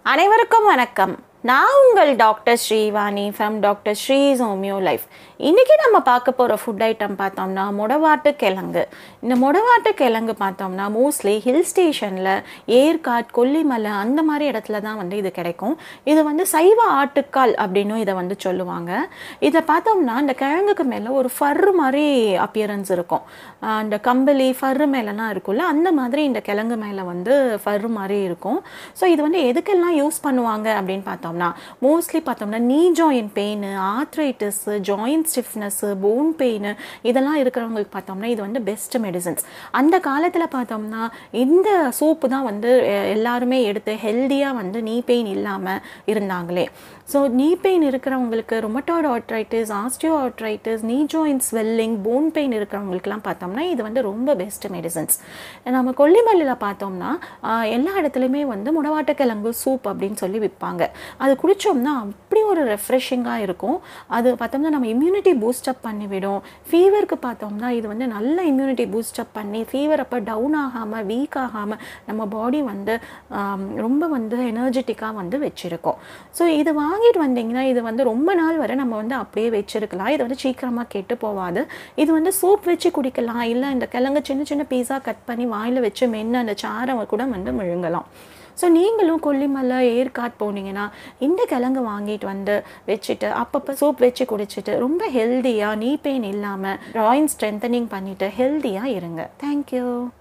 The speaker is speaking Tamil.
அனைவருக்கும் வணக்கம் நான் உங்கள் doctor Srivani from doctor Sri's homeo life இன்றைக்கி நம்ம பார்க்க போகிற ஃபுட் ஐட்டம் பார்த்தோம்னா முடவாட்டு கிழங்கு இந்த முடவாட்டு கிழங்கு பார்த்தோம்னா மோஸ்ட்லி ஹில் ஸ்டேஷனில் ஏற்காட் கொல்லிமலை அந்த மாதிரி இடத்துல தான் வந்து இது கிடைக்கும் இது வந்து சைவ ஆட்டுக்கால் அப்படின்னு இதை வந்து சொல்லுவாங்க இதை பார்த்தோம்னா இந்த கிழங்குக்கு மேலே ஒரு ஃபர்ரு மாதிரி அப்பியரன்ஸ் இருக்கும் ஆஹ் இந்த கம்பளி ஃபர்ரு மேலெலாம் இருக்கும்ல அந்த மாதிரி இந்த கிழங்கு மேலே வந்து ஃபர்ரு மாதிரி இருக்கும் ஸோ இது வந்து எதுக்கெல்லாம் யூஸ் பண்ணுவாங்க அப்படின்னு பார்த்தோம்னா மோஸ்ட்லி பார்த்தோம்னா knee joint pain arthritis joint stiffness bone pain இதெல்லாம் இருக்கிறவங்களுக்கு பார்த்தோம்னா இது வந்து பெஸ்ட் மெடிசன்ஸ் அந்த காலத்தில் பார்த்தோம்னா இந்த சூப்பு தான் வந்து அஹ், எல்லாருமே எடுத்து ஹெல்த்தியாக வந்து நீ பெயின் இல்லாமல் இருந்தாங்களே ஸோ நீ பெயின் இருக்கிறவங்களுக்கு rheumatoid ஆர்ட்ரைட்டிஸ் osteo arthritis knee joint swelling bone pain இருக்கிறவங்களுக்குலாம் பார்த்தோம்னா இது வந்து ரொம்ப பெஸ்ட் மெடிசன்ஸ் நம்ம கொல்லிமல்லியில் பார்த்தோம்னா ஆஹ், எல்லா இடத்துலையுமே வந்து முடவாட்டுக்கிழங்கு சூப் அப்படின்னு சொல்லி விற்பாங்க அது குடித்தோம்னா அப்படி ஒரு ரெஃப்ரெஷிங்காக இருக்கும் அது பார்த்தோம்னா நம்ம இம்யூனிட்டி பூஸ்டப் பண்ணிவிடும் ஃபீவருக்கு பார்த்தோம்னா இது வந்து நல்ல இம்யூனிட்டி பூஸ்டப் பண்ணி ஃபீவர் அப்போ டவுன் ஆகாமல் வீக் ஆகாமல் நம்ம பாடி வந்து ஆம், ரொம்ப வந்து எனர்ஜெட்டிக்காக வந்து வச்சுருக்கோம் ஸோ இது வாங்கிட்டு வந்தீங்கன்னா இது வந்து ரொம்ப நாள் வரை நம்ம வந்து அப்படியே வச்சிருக்கலாம் இது வந்து சீக்கிரமாக கெட்டு போகாது இது வந்து சூப் வச்சு குடிக்கலாம் இல்லை இந்த கிழங்கு சின்ன சின்ன பீஸாக கட் பண்ணி வாயில் வச்சு மென்று அந்த சாரை கூட வந்து முழுங்கலாம் ஸோ நீங்களும் கொல்லிமலை ஏற்காட் போனீங்கன்னா இந்த கிழங்கு வாங்கிட்டு வந்து வச்சுட்டு அப்பப்போ சூப் வச்சு குடிச்சிட்டு ரொம்ப ஹெல்த்தியாக நீ பெயின் இல்லாமல் ராயின் ஸ்ட்ரென்தனிங் பண்ணிவிட்டு ஹெல்த்தியாக இருங்க தேங்க்யூ